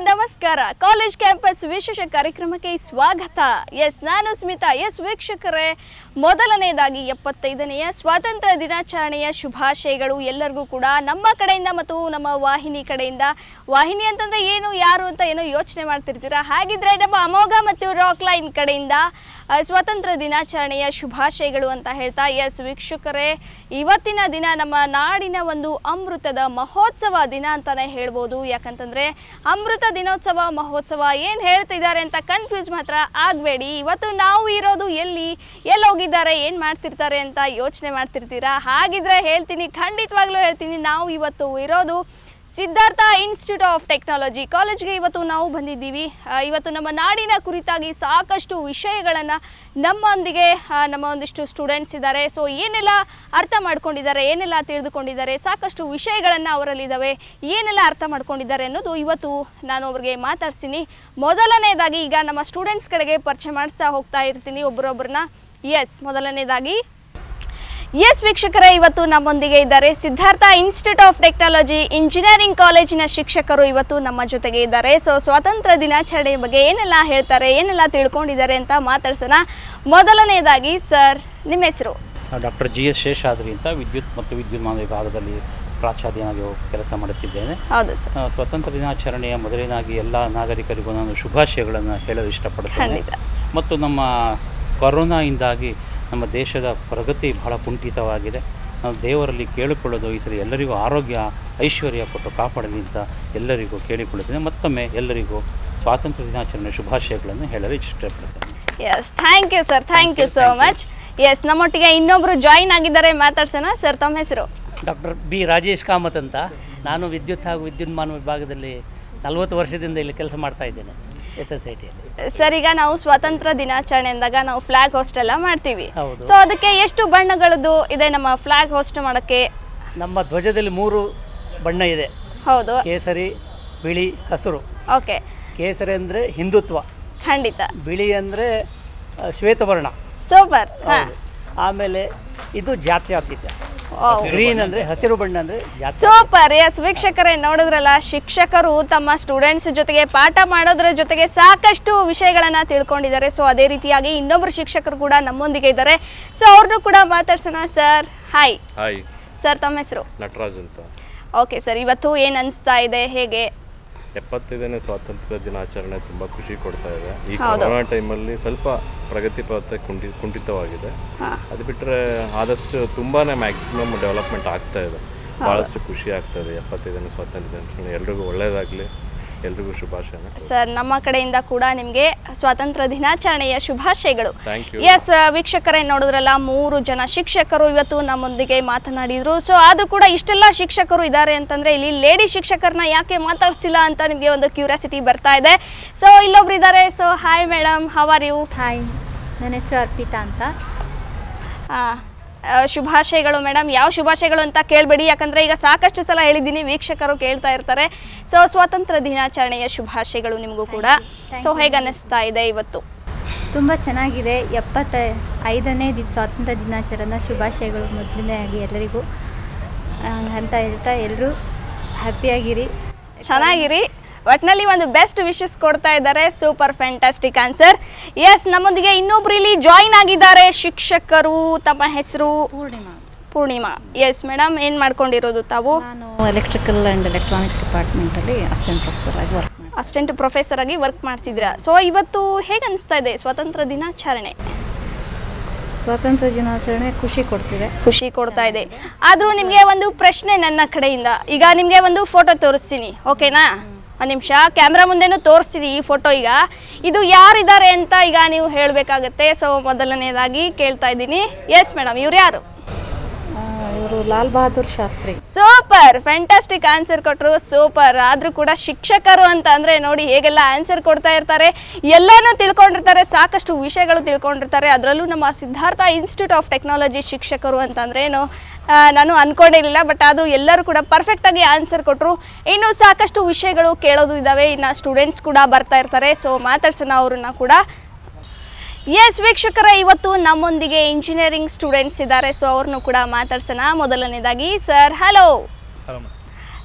ನಮಸ್ಕಾರ college campus ವಿಶೇಷ ಕಾರ್ಯಕ್ರಮಕ್ಕೆ ಸ್ವಾಗತ ಎಸ್ ನಾನು ಸ್ಮಿತಾ ಎಸ್ ವೀಕ್ಷಕರೇ ಮೊದಲನೇದಾಗಿ ಎಪ್ಪತ್ತೈದನೆಯ ಸ್ವಾತಂತ್ರ್ಯ ದಿನಾಚರಣೆಯ ಶುಭಾಶಯಗಳು ಎಲ್ಲರಿಗೂ ಕೂಡ ನಮ್ಮ ಕಡೆಯಿಂದ ಮತ್ತು ನಮ್ಮ ವಾಹಿನಿ ಕಡೆಯಿಂದ ವಾಹಿನಿ ಅಂತಂದ್ರೆ ಏನು ಯಾರು ಅಂತ ಏನೋ ಯೋಚನೆ ಮಾಡ್ತಿರ್ತೀರಾ ಹಾಗಿದ್ರೆ ನಮ್ಮ ಅಮೋಘ ಮತ್ತು ರಾಕ್ ಲೈನ್ ಕಡೆಯಿಂದ ಆ, ಸ್ವಾತಂತ್ರ್ಯ ದಿನಾಚರಣೆಯ ಶುಭಾಶಯಗಳು ಅಂತ ಹೇಳ್ತಾ ಎಸ್ ವೀಕ್ಷಕರೇ ಇವತ್ತಿನ ದಿನ ನಮ್ಮ ನಾಡಿನ ಒಂದು ಅಮೃತದ ಮಹೋತ್ಸವ ದಿನ ಅಂತಾನೆ ಹೇಳ್ಬೋದು ಯಾಕಂತಂದ್ರೆ ಅಮೃತ ದಿನೋತ್ಸವ ಮಹೋತ್ಸವ ಏನು ಹೇಳ್ತಿದ್ದಾರೆ ಅಂತ ಕನ್ಫ್ಯೂಸ್ ಮಾತ್ರ ಆಗಬೇಡಿ ಇವತ್ತು ನಾವು ಇರೋದು ಎಲ್ಲಿ ಎಲ್ಲಿ ಹೋಗಿದ್ದಾರೆ ಏನು ಮಾಡ್ತಿರ್ತಾರೆ ಅಂತ ಯೋಚನೆ ಮಾಡ್ತಿರ್ತೀರಾ ಹಾಗಿದ್ರೆ ಹೇಳ್ತೀನಿ ಖಂಡಿತವಾಗ್ಲೂ ಹೇಳ್ತೀನಿ ನಾವು ಇವತ್ತು ಇರೋದು ಸಿದ್ಧಾರ್ಥ ಇನ್ಸ್ಟಿಟ್ಯೂಟ್ ಆಫ್ ಟೆಕ್ನಾಲಜಿ ಕಾಲೇಜ್ಗೆ ಇವತ್ತು ನಾವು ಬಂದಿದ್ದೀವಿ ಆ, ಇವತ್ತು ನಮ್ಮ ನಾಡಿನ ಕುರಿತಾಗಿ ಸಾಕಷ್ಟು ವಿಷಯಗಳನ್ನು ನಮ್ಮೊಂದಿಗೆ ಆ, ನಮ್ಮ ಒಂದಿಷ್ಟು ಸ್ಟೂಡೆಂಟ್ಸ್ ಇದ್ದಾರೆ ಸೊ ಏನೆಲ್ಲ ಅರ್ಥ ಮಾಡ್ಕೊಂಡಿದ್ದಾರೆ ಏನೆಲ್ಲ ತಿಳಿದುಕೊಂಡಿದ್ದಾರೆ ಸಾಕಷ್ಟು ವಿಷಯಗಳನ್ನು ಅವರಲ್ಲಿದ್ದಾವೆ ಏನೆಲ್ಲ ಅರ್ಥ ಮಾಡ್ಕೊಂಡಿದ್ದಾರೆ ಅನ್ನೋದು ಇವತ್ತು ನಾನು ಅವ್ರಿಗೆ ಮಾತಾಡ್ತೀನಿ ಮೊದಲನೇದಾಗಿ ಈಗ ನಮ್ಮ ಸ್ಟೂಡೆಂಟ್ಸ್ ಕಡೆಗೆ ಪರಿಚಯ ಮಾಡಿಸ್ತಾ ಹೋಗ್ತಾ ಇರ್ತೀನಿ ಒಬ್ಬರೊಬ್ಬರನ್ನ ಎಸ್ ಮೊದಲನೇದಾಗಿ ಎಸ್ ವೀಕ್ಷಕರೇ ಇವತ್ತು ನಮ್ಮೊಂದಿಗೆ ಇದ್ದಾರೆ Siddhartha institute of technology engineering ಕಾಲೇಜಿನ ಶಿಕ್ಷಕರು ಇವತ್ತು ನಮ್ಮ ಜೊತೆಗೆ ಇದ್ದಾರೆ ಸೊ ಸ್ವಾತಂತ್ರ್ಯ ದಿನಾಚರಣೆ ಬಗ್ಗೆ ಏನೆಲ್ಲ ಹೇಳ್ತಾರೆ ಏನೆಲ್ಲ ತಿಳ್ಕೊಂಡಿದ್ದಾರೆ ಅಂತ ಮಾತಾಡ್ಸೋಣ ಮೊದಲನೇದಾಗಿ ಸರ್ ನಿಮ್ಮ ಹೆಸರು ಡಾಕ್ಟರ್ ಜಿ ಎಸ್ ಶೇಷಾದ್ರಿ ಅಂತ ವಿದ್ಯುತ್ ಮತ್ತು ವಿದ್ಯುನ್ಮಾನ ವಿಭಾಗದಲ್ಲಿ ಪ್ರಾಚಾರ್ಯನಾಗಿ ಕೆಲಸ ಮಾಡುತ್ತಿದ್ದೇನೆ ಹೌದು ಸರ್ ಆ, ಸ್ವಾತಂತ್ರ್ಯ ದಿನಾಚರಣೆಯ ಮೊದಲನೇದಾಗಿ ಎಲ್ಲ ನಾಗರಿಕರಿಗೂ ನಾನು ಶುಭಾಶಯಗಳನ್ನು ಹೇಳಲು ಇಷ್ಟಪಡುತ್ತೇನೆ ಖಂಡಿತ ಮತ್ತು ನಮ್ಮ ಕೊರೋನಾಯಿಂದಾಗಿ ನಮ್ಮ ದೇಶದ ಪ್ರಗತಿ ಬಹಳ ಕುಂಠಿತವಾಗಿದೆ ನಾವು ದೇವರಲ್ಲಿ ಕೇಳಿಕೊಳ್ಳೋದು ಈ ಸರಿ ಎಲ್ಲರಿಗೂ ಆರೋಗ್ಯ ಐಶ್ವರ್ಯ ಕೊಟ್ಟು ಕಾಪಾಡಲಿ ಅಂತ ಎಲ್ಲರಿಗೂ ಕೇಳಿಕೊಳ್ಳುತ್ತೇನೆ ಮತ್ತೊಮ್ಮೆ ಎಲ್ಲರಿಗೂ ಸ್ವಾತಂತ್ರ್ಯ ದಿನಾಚರಣೆ ಶುಭಾಶಯಗಳನ್ನು ಹೇಳಲು ಇಷ್ಟಪಡುತ್ತೇನೆ yes thank you sir thank you so much yes ನಮ್ಮೊಟ್ಟಿಗೆ ಇನ್ನೊಬ್ರು ಜಾಯಿನ್ ಆಗಿದ್ದಾರೆ ಮಾತಾಡ್ಸೋಣ ಸರ್ ತಮ್ಮ ಹೆಸರು ಡಾಕ್ಟರ್ ಬಿ ರಾಜೇಶ್ ಕಾಮತ್ ಅಂತ ನಾನು ವಿದ್ಯುತ್ ಹಾಗೂ ವಿದ್ಯುನ್ಮಾನ ವಿಭಾಗದಲ್ಲಿ ನಲವತ್ತು ವರ್ಷದಿಂದ ಇಲ್ಲಿ ಕೆಲಸ ಮಾಡ್ತಾ ಇದ್ದೇನೆ ಎಸ್ ಎಸ್ ಐ ಟಿಯಲ್ಲಿ ಸರ್ ಈಗ ನಾವು ಸ್ವಾತಂತ್ರ್ಯ ದಿನಾಚರಣೆ ಅಂದಾಗ ನಾವು ಫ್ಲಾಗ್ ಹೋಸ್ಟ್ ಎಲ್ಲ ಮಾಡ್ತೀವಿ ಹೌದು. ಸೊ ಅದಕ್ಕೆ ಎಷ್ಟು ಬಣ್ಣಗಳದ್ದು ಇದೆ ನಮ್ಮ ಫ್ಲಾಗ್ ಹೋಸ್ಟ್ ಮಾಡೋಕ್ಕೆ ನಮ್ಮ ಧ್ವಜದಲ್ಲಿ ಮೂರು ಬಣ್ಣ ಇದೆ ಹೌದು ಕೇಸರಿ ಬಿಳಿ ಹಸಿರು ಓಕೆ ಕೇಸರಿ ಅಂದರೆ ಹಿಂದುತ್ವ ಖಂಡಿತ ಬಿಳಿ ಅಂದರೆ ಶ್ವೇತವರ್ಣ ಸೂಪರ್ ಹಾ ಹೌದು. ಆಮೇಲೆ ಇದು ಜಾತ್ಯತೀತ ಗ್ರೀನ್ ಅಂದರೆ ಹಸಿರು ಬಣ್ಣ ಅಂದರೆ ಜಾತಿ ಸೂಪರ್ ಎಸ್ ವೀಕ್ಷಕರೇ ನೋಡಿದ್ರಲ್ಲ ಶಿಕ್ಷಕರು ತಮ್ಮ ಸ್ಟೂಡೆಂಟ್ಸ್ ಜೊತೆಗೆ ಪಾಠ ಮಾಡೋದ್ರ ಜೊತೆಗೆ ಸಾಕಷ್ಟು ವಿಷಯಗಳನ್ನ ತಿಳ್ಕೊಂಡಿದ್ದಾರೆ ಸೊ ಅದೇ ರೀತಿಯಾಗಿ ಇನ್ನೊಬ್ರು ಶಿಕ್ಷಕರು ಕೂಡ ನಮ್ಮೊಂದಿಗೆ ಇದ್ದಾರೆ ಸೊ ಅವ್ರನ್ನೂ ಕೂಡ ಮಾತಾಡ್ಸೋಣ ಸರ್ ಹಾಯ್ ಹಾಯ್ ಸರ್ ತಮ್ಮ ಹೆಸರು ನಟರಾಜ್ ಅಂತ ಓಕೆ ಸರ್ ಇವತ್ತು ಏನು ಅನಿಸ್ತಾ ಇದೆ ಹೇಗೆ ಎಪ್ಪತ್ತೈದನೇ ಸ್ವಾತಂತ್ರ್ಯ ದಿನಾಚರಣೆ ತುಂಬ ಖುಷಿ ಕೊಡ್ತಾ ಇದೆ ಈ ಹೌದು. ಕೊರೋನಾ ಟೈಮಲ್ಲಿ ಸ್ವಲ್ಪ ಪ್ರಗತಿ ಪಥ ಕುಂಠಿ ಕುಂಠಿತವಾಗಿದೆ ಹಾಂ ಅದು ಬಿಟ್ಟರೆ ಆದಷ್ಟು ತುಂಬಾ ಮ್ಯಾಕ್ಸಿಮಮ್ ಡೆವಲಪ್ಮೆಂಟ್ ಆಗ್ತಾ ಇದೆ ಭಾಳಷ್ಟು ಖುಷಿ ಆಗ್ತಾ ಇದೆ ಎಪ್ಪತ್ತೈದನೇ ಸ್ವಾತಂತ್ರ್ಯ ದಿನಾಚರಣೆ ಎಲ್ರಿಗೂ ಒಳ್ಳೆಯದಾಗಲಿ ಎಲ್ರಿಗೂ ಶುಭಾಶಯನ ಸರ್ ನಮ್ಮ ಕಡೆಯಿಂದ ಕೂಡ ನಿಮಗೆ ಸ್ವಾತಂತ್ರ್ಯ ದಿನಾಚರಣೆಯ ಶುಭಾಶಯಗಳು ಥ್ಯಾಂಕ್ ಯು ಎಸ್ ವೀಕ್ಷಕರೇ ನೋಡಿದ್ರಲ್ಲ ಮೂರು ಜನ ಶಿಕ್ಷಕರು ಇವತ್ತು ನಮ್ಮೊಂದಿಗೆ ಮಾತನಾಡಿದ್ರು ಸೊ ಆದ್ರೂ ಕೂಡ ಇಷ್ಟೆಲ್ಲ ಶಿಕ್ಷಕರು ಇದ್ದಾರೆ ಅಂತಂದ್ರೆ ಇಲ್ಲಿ ಲೇಡಿ ಶಿಕ್ಷಕರನ್ನ ಯಾಕೆ ಮಾತಾಡ್ಸಿಲ್ಲ ಅಂತ ನಿಮಗೆ ಒಂದು ಕ್ಯೂರಿಯಾಸಿಟಿ ಬರ್ತಾ ಇದೆ ಸೊ ಇಲ್ಲೊಬ್ರು ಇದ್ದಾರೆ so hi madam how are you hi ನನ್ನ ಹೆಸರು ಅರ್ಪಿತಾ ಅಂತ ಶುಭಾಶಯಗಳು ಮೇಡಮ್ ಯಾವ ಶುಭಾಶಯಗಳು ಅಂತ ಕೇಳಬೇಡಿ ಯಾಕಂದ್ರೆ ಈಗ ಸಾಕಷ್ಟು ಸಲ ಹೇಳಿದ್ದೀನಿ ವೀಕ್ಷಕರು ಕೇಳ್ತಾ ಇರ್ತಾರೆ ಸೊ ಸ್ವಾತಂತ್ರ್ಯ ದಿನಾಚರಣೆಯ ಶುಭಾಶಯಗಳು ನಿಮಗೂ ಕೂಡ Thank ಸೊ you. ಹೇಗೆ ಅನ್ನಿಸ್ತಾ ಇದೆ ಇವತ್ತು ತುಂಬ ಚೆನ್ನಾಗಿದೆ ಎಪ್ಪತ್ತ ಐದನೇ ದಿ ಸ್ವಾತಂತ್ರ್ಯ ದಿನಾಚರಣೆ ಶುಭಾಶಯಗಳು ಮೊದಲನೇದಾಗಿ ಎಲ್ಲರಿಗೂ ಆ, ಅಂತ ಹೇಳ್ತಾ ಎಲ್ಲರೂ ಹ್ಯಾಪಿಯಾಗಿರಿ ಚೆನ್ನಾಗಿರಿ ಒಟ್ನಲ್ಲಿ ಒಂದು ಬೆಸ್ಟ್ ವಿಶಸ್ ಕೊಡ್ತಾ ಇದ್ದಾರೆ ಸೂಪರ್ ಫ್ಯಾಂಟಾಸ್ಟಿಕ್ ಆನ್ಸರ್ ಎಸ್ ನಮ್ಮೊಂದಿಗೆ ಇನ್ನೊಬ್ರು ಇಲ್ಲಿ ಜಾಯಿನ್ ಆಗಿದ್ದಾರೆ ಶಿಕ್ಷಕರು ತಮ್ಮ ಹೆಸರು ಪೂರ್ಣಿಮಾ ಪೂರ್ಣಿಮಾ ಎಸ್ ಮೇಡಮ್ ಏನು ಮಾಡ್ಕೊಂಡಿರೋದು ತಾವು ನಾನು ಎಲೆಕ್ಟ್ರಿಕಲ್ ಆ್ಯಂಡ್ ಎಲೆಕ್ಟ್ರಾನಿಕ್ಸ್ ಡಿಪಾರ್ಟ್ಮೆಂಟಲ್ಲಿ ಅಸಿಸ್ಟೆಂಟ್ ಪ್ರೊಫೆಸರ್ ಆಗಿ ವರ್ಕ್ ಮಾಡಿ ಅಸಿಸ್ಟೆಂಟ್ ಪ್ರೊಫೆಸರ್ ಆಗಿ ವರ್ಕ್ ಮಾಡ್ತಿದ್ದೀರಾ ಸೊ ಇವತ್ತು ಹೇಗೆ ಅನಿಸ್ತಾ ಇದೆ ಸ್ವಾತಂತ್ರ್ಯ ದಿನಾಚರಣೆ ಸ್ವಾತಂತ್ರ್ಯ ದಿನಾಚರಣೆ ಖುಷಿ ಕೊಡ್ತಿದೆ ಖುಷಿ ಕೊಡ್ತಾ ಇದೆ ಆದರೂ ನಿಮಗೆ ಒಂದು ಪ್ರಶ್ನೆ ನನ್ನ ಕಡೆಯಿಂದ ಈಗ ನಿಮಗೆ ಒಂದು ಫೋಟೋ ತೋರಿಸ್ತೀನಿ ಓಕೆನಾ ಒಂದು ನಿಮಿಷ ಕ್ಯಾಮ್ರಾ ಮುಂದೆನೂ ತೋರಿಸ್ತೀನಿ ಈ ಫೋಟೋ ಈಗ ಇದು ಯಾರಿದ್ದಾರೆ ಅಂತ ಈಗ ನೀವು ಹೇಳಬೇಕಾಗತ್ತೆ ಸೊ ಮೊದಲನೇದಾಗಿ ಕೇಳ್ತಾ ಇದ್ದೀನಿ ಎಸ್ ಮೇಡಮ್ ಇವ್ರು ಯಾರು ಇವರು Lal Bahadur Shastri super fantastic answer ಕೊಟ್ಟರು ಸೂಪರ್ ಆದರೂ ಕೂಡ ಶಿಕ್ಷಕರು ಅಂತ ಅಂದರೆ ನೋಡಿ ಹೇಗೆಲ್ಲ ಆನ್ಸರ್ ಕೊಡ್ತಾ ಇರ್ತಾರೆ ಎಲ್ಲನೂ ತಿಳ್ಕೊಂಡಿರ್ತಾರೆ ಸಾಕಷ್ಟು ವಿಷಯಗಳು ತಿಳ್ಕೊಂಡಿರ್ತಾರೆ ಅದರಲ್ಲೂ ನಮ್ಮ ಸಿದ್ಧಾರ್ಥ ಇನ್ಸ್ಟಿಟ್ಯೂಟ್ ಆಫ್ ಟೆಕ್ನಾಲಜಿ ಶಿಕ್ಷಕರು ಅಂತಂದ್ರೆ ಏನು ಆ, ನಾನು ಅನ್ಕೊಂಡಿರಲಿಲ್ಲ ಬಟ್ ಆದರೂ ಎಲ್ಲರೂ ಕೂಡ ಪರ್ಫೆಕ್ಟಾಗಿ ಆನ್ಸರ್ ಕೊಟ್ಟರು ಇನ್ನೂ ಸಾಕಷ್ಟು ವಿಷಯಗಳು ಕೇಳೋದು ಇದ್ದಾವೆ ಇನ್ನು ಸ್ಟೂಡೆಂಟ್ಸ್ ಕೂಡ ಬರ್ತಾ ಇರ್ತಾರೆ ಸೊ ಮಾತಾಡ್ಸೋಣ ಅವ್ರನ್ನ ಕೂಡ ಎಸ್ ವೀಕ್ಷಕರ ಇವತ್ತು ನಮ್ಮೊಂದಿಗೆ ಇಂಜಿನಿಯರಿಂಗ್ ಸ್ಟೂಡೆಂಟ್ಸ್ ಇದ್ದಾರೆ ಸೊ ಅವ್ರನ್ನು ಕೂಡ ಮಾತಾಡ್ಸೋಣ ಮೊದಲನೇದಾಗಿ ಸರ್ ಹಲೋ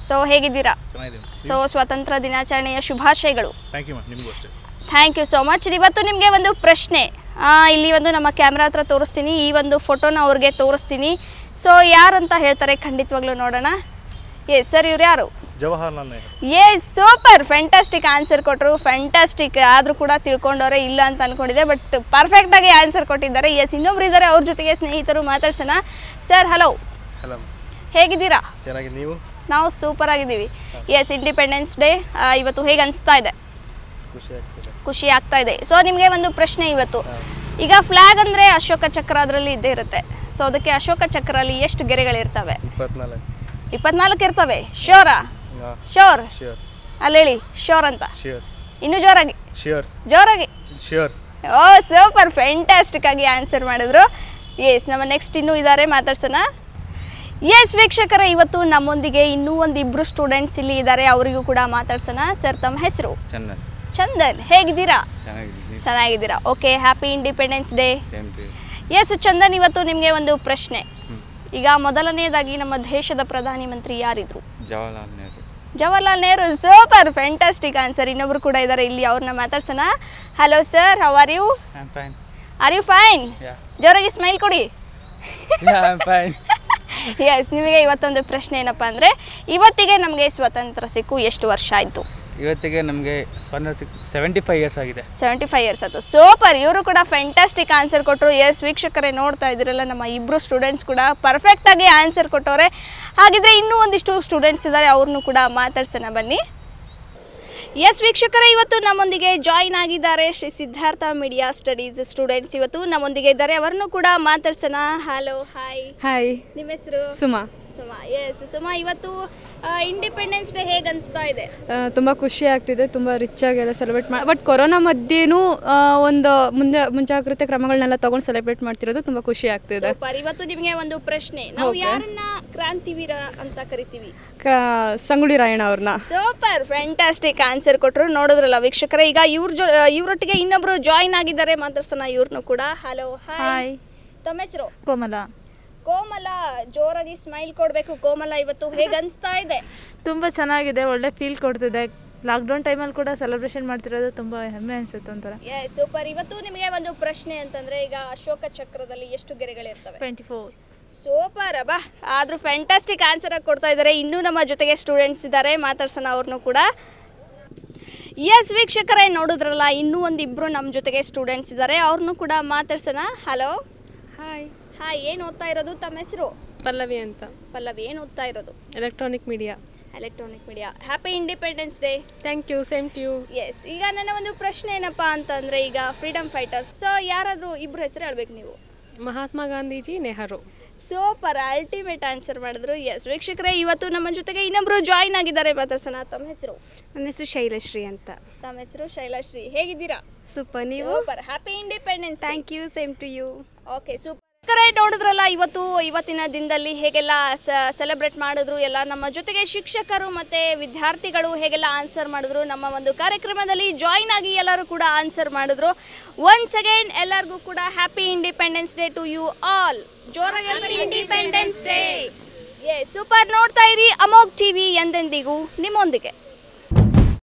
ಸೊ ಹೇಗಿದ್ದೀರಾ ಚೆನ್ನಾಗಿದೆ ಸೊ ಸ್ವಾತಂತ್ರ್ಯ ದಿನಾಚರಣೆಯ ಶುಭಾಶಯಗಳು ಥ್ಯಾಂಕ್ ಯು ಮ್ಯಾಮ್ ನಿಮಗೂ ಅಷ್ಟೇ ಥ್ಯಾಂಕ್ ಯು ಸೋ ಮಚ್ ಇವತ್ತು ನಿಮಗೆ ಒಂದು ಪ್ರಶ್ನೆ ಆ, ಇಲ್ಲಿ ಒಂದು ನಮ್ಮ ಕ್ಯಾಮ್ರಾ ಹತ್ರ ತೋರಿಸ್ತೀನಿ ಈ ಒಂದು ಫೋಟೋನ ಅವ್ರಿಗೆ ತೋರಿಸ್ತೀನಿ ಸೊ ಯಾರು ಅಂತ ಹೇಳ್ತಾರೆ ಖಂಡಿತವಾಗ್ಲೂ ನೋಡೋಣ ಎಸ್ ಸರ್ ಇವ್ರು ಯಾರು Jawaharlal Nehru yes super fantastic answer ಕೊಟ್ಟರು ಫ್ಯಾಂಟಾಸ್ಟಿಕ್ ಆದರೂ ಕೂಡ ತಿಳ್ಕೊಂಡವ್ರೆ ಇಲ್ಲ ಅಂತ ಅನ್ಕೊಂಡಿದ್ದೆ ಬಟ್ ಪರ್ಫೆಕ್ಟಾಗಿ ಆನ್ಸರ್ ಕೊಟ್ಟಿದ್ದಾರೆ ಎಸ್ ಇನ್ನೊಬ್ರು ಇದ್ದಾರೆ ಅವ್ರ ಜೊತೆಗೆ ಸ್ನೇಹಿತರು ಮಾತಾಡ್ಸೋಣ ಸರ್ ಹಲೋ ಹಲೋ ಹೇಗಿದ್ದೀರಾ ಚೆನ್ನಾಗಿ ನೀವು ನಾವು ಸೂಪರ್ ಆಗಿದ್ದೀವಿ ಎಸ್ ಇಂಡಿಪೆಂಡೆನ್ಸ್ ಡೇ ಇವತ್ತು ಹೇಗೆ ಅನಿಸ್ತಾ ಇದೆ ಖುಷಿ ಆಗ್ತದೆ ಖುಷಿ ಆಗ್ತಾ ಇದೆ ಸೊ ನಿಮಗೆ ಒಂದು ಪ್ರಶ್ನೆ ಇವತ್ತು ಈಗ ಫ್ಲಾಗ್ ಅಂದರೆ ಅಶೋಕ ಚಕ್ರ ಅದರಲ್ಲಿ ಇದ್ದೇ ಇರುತ್ತೆ ಸೊ ಅದಕ್ಕೆ ಅಶೋಕ ಚಕ್ರಲ್ಲಿ ಎಷ್ಟು ಗೆರೆಗಳಿರ್ತವೆ ಇಪ್ಪತ್ನಾಲ್ಕು ಇಪ್ಪತ್ನಾಲ್ಕು ಇರ್ತವೆ ಶೋರಾ ಹಾಂ ಶೋರ್ ಶ್ಯೂರ್ ಅಲ್ಲಿ ಹೇಳಿ ಶೋರ್ ಅಂತ ಶ್ಯೂರ್ ಇನ್ನೂ ಜೋರಾಗಿ ಶ್ಯೂರ್ ಜೋರಾಗಿ ಶ್ಯೂರ್ ಓ ಸೂಪರ್ ಫ್ಯಾಂಟಾಸ್ಟಿಕ್ ಆಗಿ ಆನ್ಸರ್ ಮಾಡಿದ್ರು ಎಸ್ ನಮ್ಮ ನೆಕ್ಸ್ಟ್ ಇನ್ನೂ ಇದ್ದಾರೆ ಮಾತಾಡ್ಸೋಣ ಎಸ್ ವೀಕ್ಷಕರ ಇವತ್ತು ನಮ್ಮೊಂದಿಗೆ ಇನ್ನೂ ಒಂದು ಇಬ್ಬರು ಸ್ಟೂಡೆಂಟ್ಸ್ ಇಲ್ಲಿ ಇದ್ದಾರೆ ಅವರಿಗೂ ಕೂಡ ಮಾತಾಡ್ಸೋಣ ಸರ್ ತಮ್ಮ ಹೆಸರು ಚಂದನ್ ಚಂದನ್ ಹೇಗಿದ್ದೀರಾ ಚೆನ್ನಾಗಿದ್ದೀನಿ ಚೆನ್ನಾಗಿದ್ದೀರಾ okay happy independence day same to yes Chandan ಇವತ್ತು ನಿಮಗೆ ಒಂದು ಪ್ರಶ್ನೆ ಈಗ ಮೊದಲನೆಯದಾಗಿ ನಮ್ಮ ದೇಶದ ಪ್ರಧಾನಿ ಮಂತ್ರಿ ಯಾರಿದ್ರು Jawaharlal Nehru Jawaharlal Nehru super fantastic answer ಇನ್ನೊಬ್ರು ಕೂಡ ಇದ್ದಾರೆ ಇಲ್ಲಿ ಅವ್ರನ್ನ ಮಾತಾಡ್ಸೋಣ hello sir how are you I'm fine are you fine Yeah. ಜೋರಾಗಿ ಸ್ಮೈಲ್ ಕೊಡಿ ಐಮ್ ಫೈನ್ ಎಸ್ ನಿಮಗೆ ಇವತ್ತೊಂದು ಪ್ರಶ್ನೆ ಏನಪ್ಪ ಅಂದರೆ ಇವತ್ತಿಗೆ ನಮಗೆ ಸ್ವಾತಂತ್ರ್ಯ ಸಿಕ್ಕು ಎಷ್ಟು ವರ್ಷ ಆಯಿತು ಇವತ್ತಿಗೆ ನಮಗೆ ಸ್ವಾತಂತ್ರ್ಯ ಸೆವೆಂಟಿ ಫೈವ್ ಇಯರ್ಸ್ ಆಗಿದೆ ಸೆವೆಂಟಿ ಫೈವ್ ಇಯರ್ಸ್ ಆಯಿತು ಸೂಪರ್ ಇವರು ಕೂಡ ಫ್ಯಾಂಟಾಸ್ಟಿಕ್ ಆನ್ಸರ್ ಕೊಟ್ಟರು ಎಸ್ ವೀಕ್ಷಕರೇ ನೋಡ್ತಾ ಇದ್ದೀರಲ್ಲ ನಮ್ಮ ಇಬ್ಬರು ಸ್ಟೂಡೆಂಟ್ಸ್ ಕೂಡ ಪರ್ಫೆಕ್ಟಾಗಿ ಆನ್ಸರ್ ಕೊಟ್ಟವ್ರೆ ಹಾಗಿದ್ರೆ ಇನ್ನೂ ಒಂದಿಷ್ಟು ಸ್ಟೂಡೆಂಟ್ಸ್ ಇದ್ದಾರೆ ಅವ್ರನ್ನೂ ಕೂಡ ಮಾತಾಡ್ಸೋಣ ಬನ್ನಿ ಎಸ್ ವೀಕ್ಷಕರೇ ಇವತ್ತು ನಮ್ಮೊಂದಿಗೆ ಜಾಯಿನ್ ಆಗಿದ್ದಾರೆ Shri Siddhartha media studies students ಇವತ್ತು ನಮ್ಮೊಂದಿಗೆ ಇದ್ದಾರೆ ಅವರನ್ನು ಕೂಡ ಮಾತಾಡ್ಸೋಣ ಹಲೋ ಹಾಯ್ ಹಾಯ್ ನಿಮ್ಮ ಹೆಸರು ಸುಮಾ ಸುಮಾ ಎಸ್ ಸುಮಾ ಇವತ್ತು ಇಂಡಿಪೆಂಡೆನ್ಸ್ ಡೇ ಹೇಗೆ ಅನಿಸ್ತಾ ಇದೆ ತುಂಬ ಖುಷಿ ಆಗ್ತಿದೆ ತುಂಬ ರಿಚ್ ಆಗಿ ಎಲ್ಲ ಸೆಲೆಬ್ರೇಟ್ ಮಾಡಿ ಬಟ್ ಕೊರೋನಾ ಮಧ್ಯೆನೂ ಆ, ಒಂದು ಮುಂಜಾ ಮುಂಜಾಗ್ರತೆ ಕ್ರಮಗಳನ್ನೆಲ್ಲ ತಗೊಂಡು ಸೆಲೆಬ್ರೇಟ್ ಮಾಡ್ತಿರೋದು ತುಂಬ ಖುಷಿ ಆಗ್ತಿದೆ ಸೂಪರ್ ಇವತ್ತು ನಿಮಗೆ ಒಂದು ಪ್ರಶ್ನೆ ನಾವು ಯಾರನ್ನ ಕ್ರಾಂತಿವೀರ ಅಂತ ಕರಿತೀವಿ ಕ್ರ ಸಂಗೊಳ್ಳಿ ರಾಯಣ್ಣ ಅವ್ರನ್ನ ಸೂಪರ್ ಫ್ಯಾಂಟಾಸ್ಟಿಕ್ ಆನ್ಸರ್ ಕೊಟ್ಟರು ನೋಡಿದ್ರಲ್ಲ ವೀಕ್ಷಕರೇ ಈಗ ಇವ್ರ ಜೊ ಇವರೊಟ್ಟಿಗೆ ಇನ್ನೊಬ್ರು ಜಾಯಿನ್ ಆಗಿದ್ದಾರೆ ಮಾತಾಡ್ಸೋಣ ಇವ್ರನ್ನು ಕೂಡ ಹಲೋ ಹಾಯ್ ತಮ್ಮ ಹೆಸರು ಕೋಮಲ ಕೋಮಲ ಜೋರಾಗಿ ಸ್ಮೈಲ್ ಕೊಡಬೇಕು ಕೋಮಲ ಇವತ್ತು ಹೇಗೆ ಅನಿಸ್ತಾ ಇದೆ ತುಂಬ ಚೆನ್ನಾಗಿದೆ ಒಳ್ಳೆ ಫೀಲ್ ಕೊಡ್ತಿದೆ ಲಾಕ್ಡೌನ್ ಟೈಮಲ್ಲಿ ಕೂಡ ಸೆಲೆಬ್ರೇಷನ್ ಮಾಡ್ತಿರೋದು ತುಂಬ ಹೆಮ್ಮೆ ಅನಿಸುತ್ತೆ ಒಂಥರ ಎ ಸೂಪರ್ ಇವತ್ತು ನಿಮಗೆ ಒಂದು ಪ್ರಶ್ನೆ ಅಂತಂದ್ರೆ ಈಗ ಅಶೋಕ ಚಕ್ರದಲ್ಲಿ ಎಷ್ಟು ಗೆರೆಗಳಿರ್ತವೆ ಟ್ವೆಂಟಿ ಫೋರ್ ಸೂಪರ್ ಅಬ್ಬಾ ಆದ್ರೂ ಫ್ಯಾಂಟಾಸ್ಟಿಕ್ ಆನ್ಸರ್ ಆಗಿ ಕೊಡ್ತಾ ಇದ್ದಾರೆ ಇನ್ನೂ ನಮ್ಮ ಜೊತೆಗೆ ಸ್ಟೂಡೆಂಟ್ಸ್ ಇದ್ದಾರೆ ಮಾತಾಡ್ಸೋಣ ಅವ್ರನ್ನೂ ಕೂಡ ಎಸ್ ವೀಕ್ಷಕರೇ ನೋಡಿದ್ರಲ್ಲ ಇನ್ನೂ ಒಂದು ಇಬ್ಬರು ನಮ್ಮ ಜೊತೆಗೆ ಸ್ಟೂಡೆಂಟ್ಸ್ ಇದ್ದಾರೆ ಅವ್ರನ್ನೂ ಕೂಡ ಮಾತಾಡ್ಸೋಣ ಹಲೋ ಹಾಯ್ ಹಾಯ್ ಏನು ಓದ್ತಾ ಇರೋದು ತಮ್ಮ ಹೆಸರು ಪಲ್ಲವಿ ಅಂತ ಪಲ್ಲವಿ ಏನು ಓದ್ತಾ ಇರೋದು electronic media electronic media happy independence day thank you same to you yes ಈಗ ನನ್ನ ಒಂದು ಪ್ರಶ್ನೆ ಏನಪ್ಪ ಅಂತಂದ್ರೆ ಈಗ ಫ್ರೀಡಮ್ ಫೈಟರ್ಸ್ ಸೊ ಯಾರಾದರೂ ಇಬ್ಬರು ಹೆಸರು ಹೇಳ್ಬೇಕು ನೀವು Mahatma Gandhiji Nehru super ultimate answer ಮಾಡಿದ್ರು ಎಸ್ ವೀಕ್ಷಕರೇ ಇವತ್ತು ನಮ್ಮ ಜೊತೆಗೆ ಇನ್ನೊಬ್ರು ಜಾಯಿನ್ ಆಗಿದ್ದಾರೆ ಮಾತಾಡ್ಸೋಣ ತಮ್ಮ ಹೆಸರು ನನ್ನ ಹೆಸರು ಶೈಲಶ್ರೀ ಅಂತ ತಮ್ಮ ಹೆಸರು ಶೈಲಾಶ್ರೀ ಹೇಗಿದ್ದೀರಾ ಸೂಪರ್ ನೀವು super happy independence thank you same to you okay super ನೋಡಿದ್ರಲ್ಲ ಇವತ್ತು ಇವತ್ತಿನ ದಿನದಲ್ಲಿ ಹೇಗೆಲ್ಲ ಸೆಲೆಬ್ರೇಟ್ ಮಾಡಿದ್ರು ಎಲ್ಲ ನಮ್ಮ ಜೊತೆಗೆ ಶಿಕ್ಷಕರು ಮತ್ತೆ ವಿದ್ಯಾರ್ಥಿಗಳು ಹೇಗೆಲ್ಲ ಆನ್ಸರ್ ಮಾಡಿದ್ರು ನಮ್ಮ ಒಂದು ಕಾರ್ಯಕ್ರಮದಲ್ಲಿ ಜಾಯಿನ್ ಆಗಿ ಎಲ್ಲರೂ ಕೂಡ ಆನ್ಸರ್ ಮಾಡಿದ್ರು ಒನ್ಸ್ ಅಗೇನ್ ಎಲ್ಲರಿಗೂ ಕೂಡ happy independence day to you all ಜೋರಾಗಿ ಇಂಡಿಪೆಂಡೆನ್ಸ್ ಡೇ ಏ ಸೂಪರ್ ನೋಡ್ತಾ ಇರಿ ಅಮೋಗ್ ಟಿವಿ ಎಂದೆಂದಿಗೂ ನಿಮ್ಮೊಂದಿಗೆ